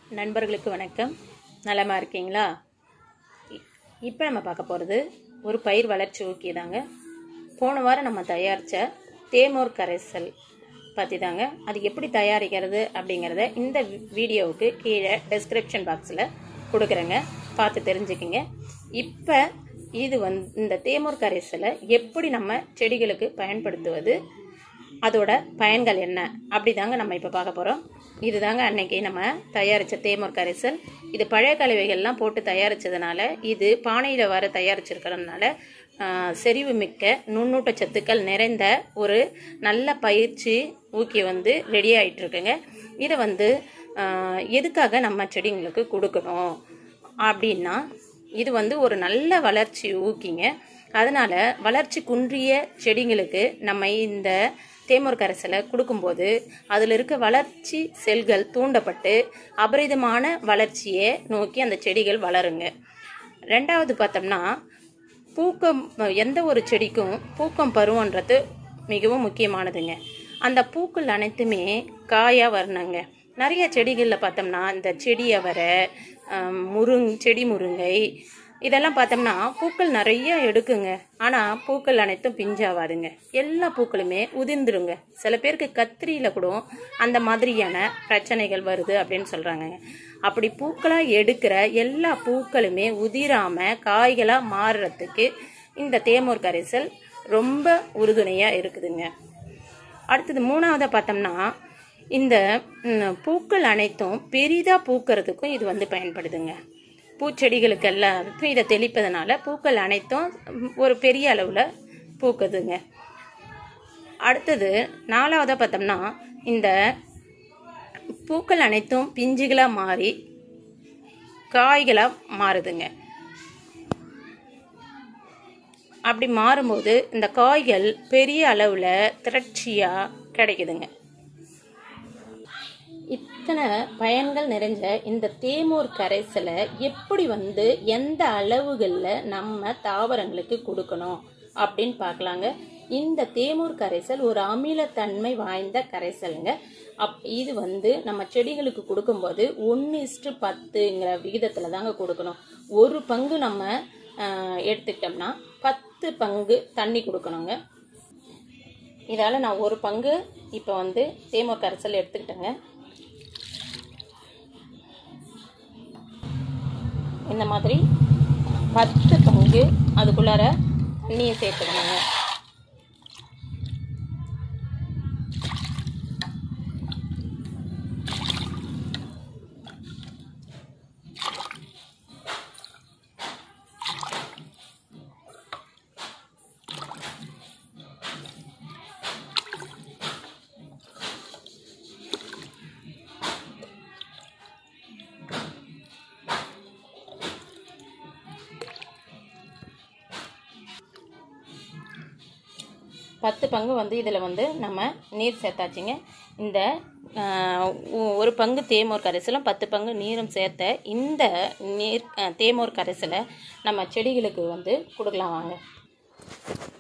நண்பர்களுக்கு வணக்கம் நலமா இருக்கீங்களா இப்போ நம்ம பார்க்க போகிறது ஒரு பயிர் வளர்ச்சி ஊக்கி தாங்க போன வாரம் நம்ம தயாரித்த தேமோர் கரைசல் பற்றி தாங்க அது எப்படி தயாரிக்கிறது அப்படிங்கிறத இந்த வி- வீடியோவுக்கு கீழே டெஸ்கிரிப்ஷன் பாக்ஸில் கொடுக்குறேங்க பார்த்து தெரிஞ்சுக்கிங்க இப்போ இது வந்து இந்த தேமோர் கரைசலை எப்படி நம்ம செடிகளுக்கு பயன்படுத்துவது அதோட பயன்கள் என்ன அப்படிதாங்க நம்ம இப்போ பார்க்க போகிறோம் இதுதாங்க அன்னைக்கு நம்ம தயாரித்த தேமூர் கரைசல் இது பழைய கலவைகள்லாம் போட்டு தயாரித்ததுனால இது பானையில் வர தயாரிச்சிருக்கிறதுனால ஆஹ், செறிவு மிக்க நுண்ணூட்ட சத்துக்கள் நிறைந்த ஒரு நல்ல பயிற்சி ஊக்கி வந்து ரெடி ஆயிட்டு இருக்குங்க இதை வந்து ஆஹ், எதுக்காக நம்ம செடிங்களுக்கு கொடுக்கணும் அப்படின்னா இது வந்து ஒரு நல்ல வளர்ச்சி ஊக்கிங்க அதனால வளர்ச்சி குன்றிய செடிங்களுக்கு நம்ம இந்த தேமூர் கரைசலை கொடுக்கும்போது அதில் இருக்க வளர்ச்சி செல்கள் தூண்டப்பட்டு அபரிதமான வளர்ச்சியை நோக்கி அந்த செடிகள் வளருங்க ரெண்டாவது பார்த்தோம்னா பூக்கம் எந்த ஒரு செடிக்கும் பூக்கம் பருவன்றது மிகவும் முக்கியமானதுங்க அந்த பூக்கள் அனைத்துமே காயாக வரணுங்க நிறைய செடிகளில் பார்த்தோம்னா இந்த செடி அவரை ஆம், முருங் செடி முருங்கை இதெல்லாம் பார்த்தோம்னா பூக்கள் நிறைய எடுக்குங்க ஆனால் பூக்கள் அனைத்தும் பிஞ்சாவாதுங்க எல்லா பூக்களுமே உதிர்ந்துருங்க சில பேருக்கு கத்திரியில் கூட அந்த மாதிரியான பிரச்சனைகள் வருது அப்படின்னு சொல்கிறாங்க அப்படி பூக்களாக எடுக்கிற எல்லா பூக்களுமே உதிராம காய்களாக மாறுறதுக்கு இந்த தேமூர் கரைசல் ரொம்ப உறுதுணையாக இருக்குதுங்க அடுத்தது மூணாவதாக பார்த்தோம்னா இந்த ம், பூக்கள் அனைத்தும் பெரிதாக பூக்கிறதுக்கும் இது வந்து பயன்படுதுங்க பூச்செடிகளுக்கு எல்லாத்துக்கும் இதை தெளிப்பதனால பூக்கள் அனைத்தும் ம், ஒரு பெரிய அளவில் பூக்குதுங்க அடுத்தது நாலாவதாக பார்த்தோம்னா இந்த பூக்கள் அனைத்தும் பிஞ்சுகளாக மாறி காய்களாக மாறுதுங்க அப்படி மாறும்போது இந்த காய்கள் பெரிய அளவில் திரட்சியாக கிடைக்குதுங்க இத்தனை பயன்கள் நிறைஞ்ச இந்த தேமூர் கரைசலை எப்படி வந்து எந்த அளவுகளில் நம்ம தாவரங்களுக்கு கொடுக்கணும் அப்படின்னு பார்க்கலாங்க இந்த தேமூர் கரைசல் ஒரு அமிலத்தன்மை வாய்ந்த கரைசலுங்க அப் இது வந்து நம்ம செடிகளுக்கு கொடுக்கும்போது ஒன்று இஸ்டு பத்துங்கிற விகிதத்தில் தாங்க கொடுக்கணும் ஒரு பங்கு நம்ம ஆஹ், எடுத்துக்கிட்டோம்னா பத்து பங்கு தண்ணி கொடுக்கணுங்க இதால் நான் ஒரு பங்கு இப்போ வந்து தேமூர் கரைசல் எடுத்துக்கிட்டேங்க இந்த மாதிரி பத்து பங்கு அதுக்குள்ளார தண்ணியை சேர்த்துக்கணுங்க பத்து பங்கு வந்து இதில் வந்து நம்ம நீர் சேர்த்தாச்சுங்க இந்த ஆஹ், ஒ- ஒரு பங்கு தேமோர் கரைசலும் பத்து பங்கு நீரும் சேர்த்த இந்த நீர் ஆஹ், தேமோர் கரைசலை நம்ம செடிகளுக்கு வந்து கொடுக்கலாம் வாங்க